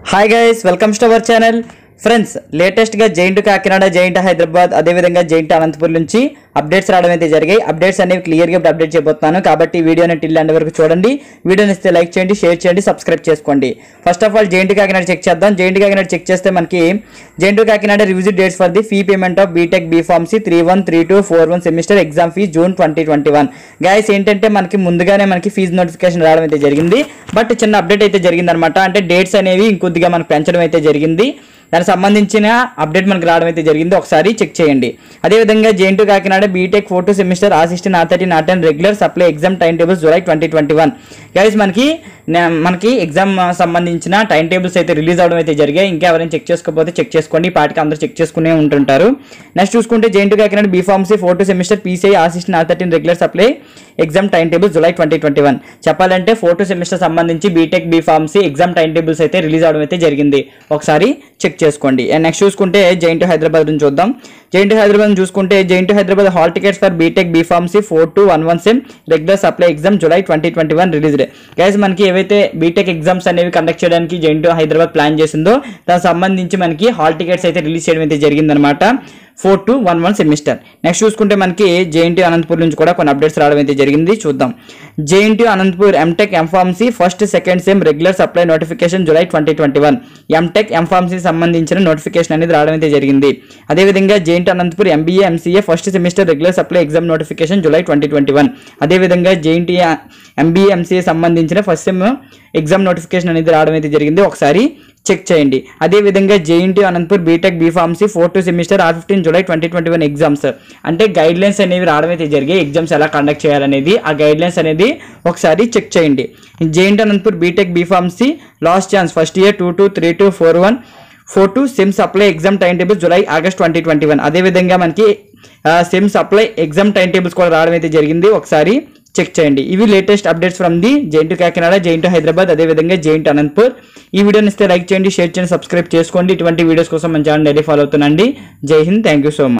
hi guys welcome to our channel friends లేటెస్ట్గా JNTU Kakinada giant Hyderabad అదేవిధంగా giant Anantapur నుంచి updates రావడం అయితే జరిగాయి అప్డేట్స్ అనేవి క్లియర్గా ఇప్పుడు అప్డేట్ చేయబోతున్నాను కాబట్టి వీడియోని టిల్ ఎండ్ వరకు చూడండి వీడియోని ఇస్తే లైక్ చేయండి షేర్ చేయండి సబ్స్క్రైబ్ చేసుకోండి first of all JNTU Kakinada check చేద్దాం జైంట్ కాకినాడ చెక్ చేస్తే మనకి JNTU Kakinada revisit dates for the fee payment of BTech B pharmacy three one three two four one semester exam fee June twenty twenty one guys ఏంటంటే మనకి ముందుగానే మనకి fee notification రావడం అయితే జరిగింది బట్ చిన్న అప్డేట్ అయితే జరిగింది అనమాట అంటే డేట్స్ అనేవి ఇంకొద్దిగా మనకు పెంచడం అయితే జరిగింది దానికి సంబంధించిన అప్డేట్ మనకు రావడం అయితే జరిగింది ఒకసారి చెక్ చేయండి అదేవిధంగా JNTU Kakinada BTech four two semester assistant R thirty not and regular supply exam time tables July twenty twenty one guys మనకి నే- మనకి ఎగ్జామ్ సంబంధించిన టైం టేబుల్స్ అయితే రిలీజ్ అవడం అయితే జరిగాయి ఇంకా ఎవరైనా చెక్ చేసుకోకపోతే చెక్ చేసుకోండి ఈ పాటికి అందరూ చెక్ చేసుకునే ఉంటుంటారు నెక్స్ట్ చూసుకుంటే JNTU Kakinada B pharmacy four two semester PCI assistant R thirteen regular supply exam time table July twenty twenty one చెప్పాలంటే ఫోటో సెమిస్టర్ సంబంధించి BTech B pharmacy exam time tables అయితే రిలీజ్ అవడం అయితే జరిగింది ఒకసారి చెక్ చేసుకోండి అండ్ నెక్స్ట్ చూసుకుంటే జైంట్ హైదరాబాద్ నుంచి చూద్దాం జైంట్ హైదరాబాద్ చూసుకుంటే JNTU Hyderabad hall tickets for BTech B pharmacy four two one one sem regular supply exam July twenty twenty one released guys మనకి ఏవైతే బీటెక్ ఎగ్జామ్స్ అనేవి కండక్ట్ చేయడానికి జైంట్ హైదరాబాద్ ప్లాన్ చేసిందో దానికి సంబంధించి మనకి హాల్ టికెట్స్ అయితే రిలీజ్ చేయడం అయితే జరిగిందనమాట four two one one semester next చూసుకుంటే మనకి జేఎన్టీ అనంతపూర్ నుంచి కూడా కొన్ని అప్డేట్స్ రావడం అయితే జరిగింది చూద్దాం JNTU Anantapur MTech M pharmacy first second sem regular supply notification July twenty twenty one MTech M pharmacy సంబంధించిన నోటిఫికేషన్ అనేది రావడం అయితే జరిగింది అదేవిధంగా JNTU Anantapur MBA MCA first semester regular supply exam notification July twenty twenty one అదేవిధంగా జేఎన్టీ ఎంబీఏ ఎంసీఏ సంబంధించిన first sem exam notification అనేది రావడం అయితే జరిగింది ఒకసారి చెక్ చేయండి అదేవిధంగా JNTU Anantapur BTech B pharmacy four two semester R fifteen July twenty twenty one exams అంటే గైడ్ లైన్స్ అనేవి రావడం అయితే జరిగాయి ఎగ్జామ్స్ ఎలా కండక్ట్ చేయాలనేది ఆ గైడ్ లైన్స్ అనేది ఒకసారి చెక్ చేయండి JNT Anantapur BTech B pharmacy last chance first year two two three two four one four two sem supply exam time table July August twenty twenty one అదేవిధంగా మనకి sem supply exam time tables కూడా రావడం అయితే జరిగింది ఒకసారి check చేయండి ఇవి latest updates from the JNT Kakinada giant Hyderabad అదేవిధంగా జైంట్ అనంతపూర్ ఈ వీడియోని ఇస్తే లైక్ చేయండి షేర్ చేయండి సబ్స్క్రైబ్ చేసుకోండి ఇటువంటి వీడియోస్ కోసం మన ఛానల్ డైలీ ఫాలో అవుతుందండి జై హింద్ థ్యాంక్ యూ సో మచ్